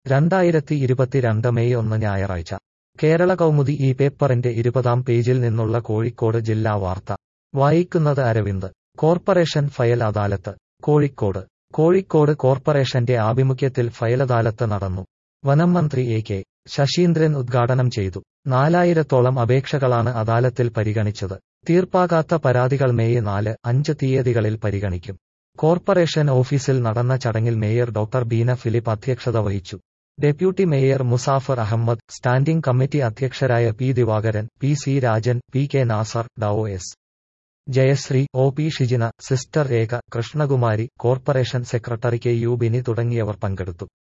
രണ്ടായിരത്തി ഇരുപത്തിരണ്ട് മെയ് ഒന്ന് ഞായറാഴ്ച കേരള കൗമുദി ഈ പേപ്പറിന്റെ ഇരുപതാം പേജിൽ നിന്നുള്ള കോഴിക്കോട് ജില്ലാ വാർത്ത വായിക്കുന്നത് അരവിന്ദ് കോർപ്പറേഷൻ ഫയൽ അദാലത്ത് കോഴിക്കോട് കോഴിക്കോട് കോർപ്പറേഷന്റെ ആഭിമുഖ്യത്തിൽ ഫയലദാലത്ത് നടന്നു വനം മന്ത്രി എ കെ ശശീന്ദ്രൻ ഉദ്ഘാടനം ചെയ്തു നാലായിരത്തോളം അപേക്ഷകളാണ് അദാലത്തിൽ പരിഗണിച്ചത് തീർപ്പാകാത്ത പരാതികൾ മെയ് നാല് അഞ്ച് തീയതികളിൽ പരിഗണിക്കും കോർപ്പറേഷൻ ഓഫീസിൽ നടന്ന ചടങ്ങിൽ മേയർ ഡോക്ടർ ബീന ഫിലിപ്പ് അധ്യക്ഷത വഹിച്ചു deputy mayor Muzaffar Ahammed standing committee അധ്യക്ഷരായ P Divakaran P C Rajan P K Nasar Dr S Jayasree O P Shijina sister Rekha Krishnakumari corporation secretary K U Bini തുടങ്ങിയവർ പങ്കെടുത്തു